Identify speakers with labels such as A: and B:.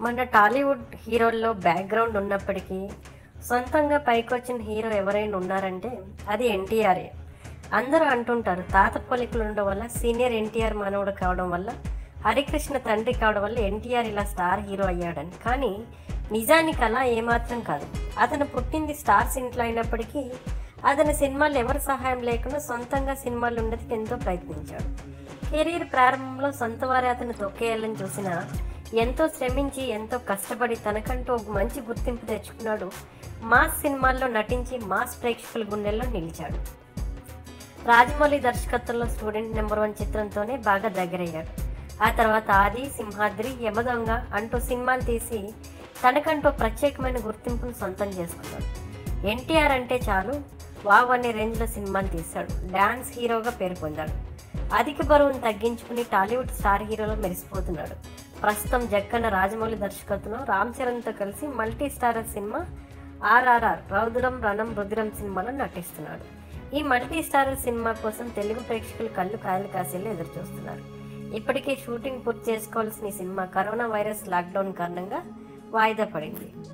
A: మన టాలీవుడ్ హీరోల్లో బ్యాక్గ్రౌండ్ ఉన్నప్పటికీ సొంతంగా పైకొచ్చిన హీరో ఎవరైనా ఉన్నారంటే అది ఎన్టీఆర్ఏ అందరూ అంటుంటారు తాత పోలికలు ఉండడం వల్ల సీనియర్ ఎన్టీఆర్ మనవడు కావడం వల్ల హరికృష్ణ తండ్రి కావడం వల్ల ఎన్టీఆర్ ఇలా స్టార్ హీరో అయ్యాడని కానీ నిజానికి అలా ఏమాత్రం కాదు అతను పుట్టింది స్టార్స్ ఇంట్లో అయినప్పటికీ అతని సినిమాలు ఎవరి సహాయం లేకుండా సొంతంగా సినిమాలు ఉండేందుకు ఎంతో ప్రయత్నించాడు కెరీర్ ప్రారంభంలో సొంత వారే అతను తొక్కేయాలని చూసినా ఎంతో శ్రమించి ఎంతో కష్టపడి తనకంటూ ఒక మంచి గుర్తింపు తెచ్చుకున్నాడు మాస్ సినిమాల్లో నటించి మాస్ ప్రేక్షకుల గుండెల్లో నిలిచాడు రాజమౌళి దర్శకత్వంలో స్టూడెంట్ నెంబర్ వన్ చిత్రంతోనే బాగా దగ్గరయ్యాడు ఆ తర్వాత ఆది సింహాద్రి యమదొంగ అంటూ సినిమాలు తీసి తనకంటూ ప్రత్యేకమైన గుర్తింపును సొంతం చేసుకున్నాడు ఎన్టీఆర్ అంటే చాలు వావ్ అనే రేంజ్లో సినిమాలు తీశాడు డాన్స్ హీరోగా పేరు పొందాడు అధిక బరువును తగ్గించుకుని టాలీవుడ్ స్టార్ హీరోలో మెరిసిపోతున్నాడు ప్రస్తుతం జక్కన్న రాజమౌళి దర్శకత్వంలో రామ్ చరణ్తో కలిసి multi starrer cinema RRR Roudram Ranam Rudram సినిమాలో నటిస్తున్నాడు ఈ మల్టీ స్టారర్ సినిమా కోసం తెలుగు ప్రేక్షకులు కళ్ళు కాయలు కాసేలా ఎదురు చూస్తున్నారు ఇప్పటికే షూటింగ్ పూర్తి చేసుకోవాల్సిన ఈ సినిమా కరోనా వైరస్ లాక్డౌన్ కారణంగా వాయిదా పడింది